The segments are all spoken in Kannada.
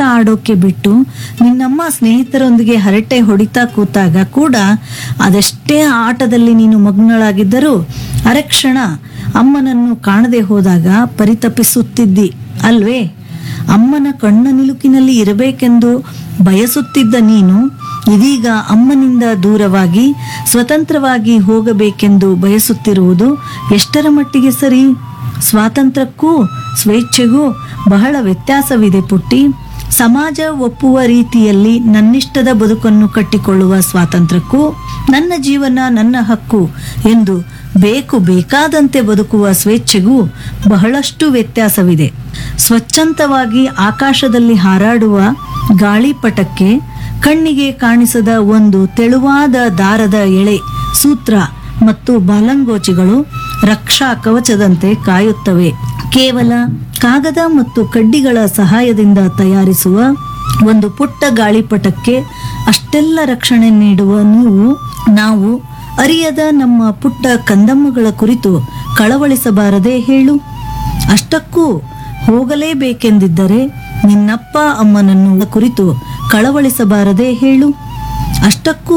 ಆಡೋಕೆ ಬಿಟ್ಟು ನಿನ್ನಮ್ಮ ಸ್ನೇಹಿತರೊಂದಿಗೆ ಹರಟೆ ಹೊಡಿತಾ ಕೂತಾಗ ಕೂಡ ಅದೆಷ್ಟೇ ಆಟದಲ್ಲಿ ನೀನು ಮಗ್ನಳಾಗಿದ್ದರೂ ಅರಕ್ಷಣ ಅಮ್ಮನನ್ನು ಕಾಣದೆ ಹೋದಾಗ ಪರಿತಪಿಸುತ್ತಿದ್ದಿ ಅಲ್ವೇ ಅಮ್ಮನ ಕಣ್ಣ ನಿಲುಕಿನಲ್ಲಿ ಇರಬೇಕೆಂದು ಬಯಸುತ್ತಿದ್ದ ನೀನು ಇದೀಗ ಅಮ್ಮನಿಂದ ದೂರವಾಗಿ ಸ್ವತಂತ್ರವಾಗಿ ಹೋಗಬೇಕೆಂದು ಬಯಸುತ್ತಿರುವುದು ಎಷ್ಟರ ಮಟ್ಟಿಗೆ ಸರಿ ಸ್ವಾತಂತ್ರ್ಯಕ್ಕೂ ಸ್ವೇಚ್ಛೆಗೂ ಬಹಳ ವ್ಯತ್ಯಾಸವಿದೆ ಪುಟ್ಟಿ ಸಮಾಜ ಒಪ್ಪುವ ರೀತಿಯಲ್ಲಿ ನನ್ನಿಷ್ಟದ ಬದುಕನ್ನು ಕಟ್ಟಿಕೊಳ್ಳುವ ಸ್ವಾತಂತ್ರ್ಯಕ್ಕೂ ನನ್ನ ಜೀವನ ನನ್ನ ಹಕ್ಕು ಎಂದು ಬೇಕು ಬೇಕಾದಂತೆ ಬದುಕುವ ಸ್ವೇಚ್ಛೆಗೂ ಬಹಳಷ್ಟು ವ್ಯತ್ಯಾಸವಿದೆ ಸ್ವಚ್ಛಂತವಾಗಿ ಆಕಾಶದಲ್ಲಿ ಹಾರಾಡುವ ಗಾಳಿಪಟಕ್ಕೆ ಕಣ್ಣಿಗೆ ಕಾಣಿಸದ ಒಂದು ತೆಳುವಾದ ದಾರದ ಎಳೆ ಸೂತ್ರ ಮತ್ತು ಬಾಲಂಗೋಚಿಗಳು ರಕ್ಷಾ ಕವಚದಂತೆ ಕಾಯುತ್ತವೆ ಕೇವಲ ಕಾಗದ ಮತ್ತು ಕಡ್ಡಿಗಳ ಸಹಾಯದಿಂದ ತಯಾರಿಸುವ ಒಂದು ಪುಟ್ಟ ಗಾಳಿಪಟಕ್ಕೆ ಅಷ್ಟೆಲ್ಲ ರಕ್ಷಣೆ ನೀಡುವ ನೀವು ನಾವು ಅರಿಯದ ನಮ್ಮ ಪುಟ್ಟ ಕಂದಮ್ಮಗಳ ಕುರಿತು ಕಳವಳಿಸಬಾರದೇ ಹೇಳು ಅಷ್ಟಕ್ಕೂ ಹೋಗಲೇಬೇಕೆಂದಿದ್ದರೆ ನಿನ್ನಪ್ಪ ಅಮ್ಮನನ್ನು ಕುರಿತು ಕಳವಳಿಸಬಾರದೇ ಹೇಳು ಅಷ್ಟಕ್ಕೂ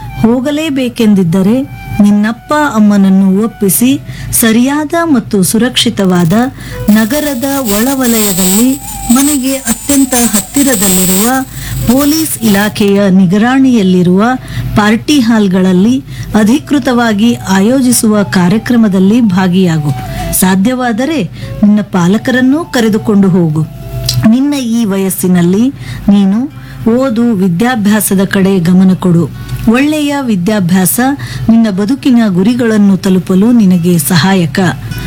ಹೋಗಲೇಬೇಕೆಂದಿದ್ದರೆ ನಿನ್ನಪ್ಪ ಅಮ್ಮನನ್ನು ಒಪ್ಪಿಸಿ ಸರಿಯಾದ ಮತ್ತು ಸುರಕ್ಷಿತವಾದ ನಗರದ ಒಳವಲಯದಲ್ಲಿ ಮನೆಗೆ ಅತ್ಯಂತ ಹತ್ತಿರದಲ್ಲಿರುವ ಪೊಲೀಸ್ ಇಲಾಖೆಯ ನಿಗರಾಣಿಯಲ್ಲಿರುವ ಪಾರ್ಟಿ ಹಾಲ್ಗಳಲ್ಲಿ ಅಧಿಕೃತವಾಗಿ ಆಯೋಜಿಸುವ ಕಾರ್ಯಕ್ರಮದಲ್ಲಿ ಭಾಗಿಯಾಗು ಸಾಧ್ಯವಾದರೆ ನಿನ್ನ ಪಾಲಕರನ್ನೂ ಕರೆದುಕೊಂಡು ಹೋಗು ನಿನ್ನ ಈ ವಯಸ್ಸಿನಲ್ಲಿ ನೀನು ಓದು ವಿದ್ಯಾಭ್ಯಾಸದ ಕಡೆ ಗಮನ ಕೊಡು ಒಳ್ಳೆಯ ವಿದ್ಯಾಭ್ಯಾಸ ನಿನ್ನ ಬದುಕಿನ ಗುರಿಗಳನ್ನು ತಲುಪಲು ನಿನಗೆ ಸಹಾಯಕ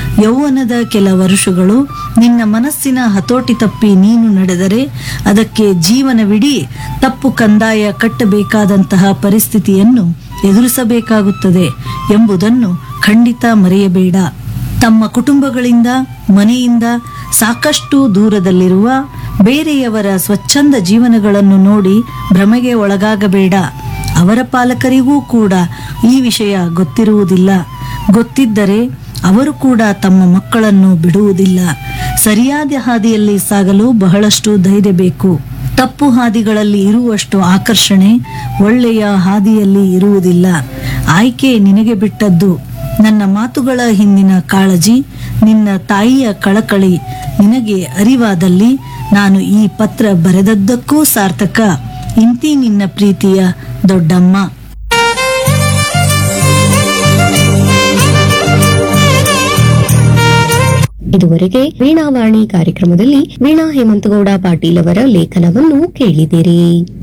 ಯೌವನದ ಕೆಲ ವರುಷಗಳು ನಿನ್ನ ಮನಸ್ಸಿನ ಹತೋಟಿ ತಪ್ಪಿ ನೀನು ನಡೆದರೆ ಅದಕ್ಕೆ ಜೀವನವಿಡೀ ತಪ್ಪು ಕಂದಾಯ ಕಟ್ಟಬೇಕಾದಂತಹ ಪರಿಸ್ಥಿತಿಯನ್ನು ಎದುರಿಸಬೇಕಾಗುತ್ತದೆ ಎಂಬುದನ್ನು ಖಂಡಿತ ಮರೆಯಬೇಡ ತಮ್ಮ ಕುಟುಂಬಗಳಿಂದ ಮನೆಯಿಂದ ಸಾಕಷ್ಟು ದೂರದಲ್ಲಿರುವ ಬೇರೆಯವರ ಸ್ವಚ್ಛಂದ ಜೀವನಗಳನ್ನು ನೋಡಿ ಭ್ರಮೆಗೆ ಒಳಗಾಗಬೇಡ ಅವರ ಪಾಲಕರಿಗೂ ಕೂಡ ಈ ವಿಷಯ ಗೊತ್ತಿರುವುದಿಲ್ಲ ಗೊತ್ತಿದ್ದರೆ ಅವರು ಕೂಡ ತಮ್ಮ ಮಕ್ಕಳನ್ನು ಬಿಡುವುದಿಲ್ಲ ಸರಿಯಾದ ಹಾದಿಯಲ್ಲಿ ಸಾಗಲು ಬಹಳಷ್ಟು ಧೈರ್ಯ ಬೇಕು ತಪ್ಪು ಹಾದಿಗಳಲ್ಲಿ ಇರುವಷ್ಟು ಆಕರ್ಷಣೆ ಒಳ್ಳೆಯ ಹಾದಿಯಲ್ಲಿ ಇರುವುದಿಲ್ಲ ಆಯ್ಕೆ ನಿನಗೆ ಬಿಟ್ಟದ್ದು ನನ್ನ ಮಾತುಗಳ ಹಿಂದಿನ ಕಾಳಜಿ ನಿನ್ನ ತಾಯಿಯ ಕಳಕಳಿ ನಿನಗೆ ಅರಿವಾದಲ್ಲಿ ನಾನು ಈ ಪತ್ರ ಬರೆದದ್ದಕ್ಕೂ ಸಾರ್ಥಕ ಇಂತಿ ನಿನ್ನ ಪ್ರೀತಿಯ ದೊಡ್ಡಮ್ಮ ಇದುವರೆಗೆ ವೀಣಾವಾಣಿ ಕಾರ್ಯಕ್ರಮದಲ್ಲಿ ವೀಣಾ ಹೇಮಂತಗೌಡ ಪಾಟೀಲ್ ಅವರ ಲೇಖನವನ್ನು ಕೇಳಿದಿರಿ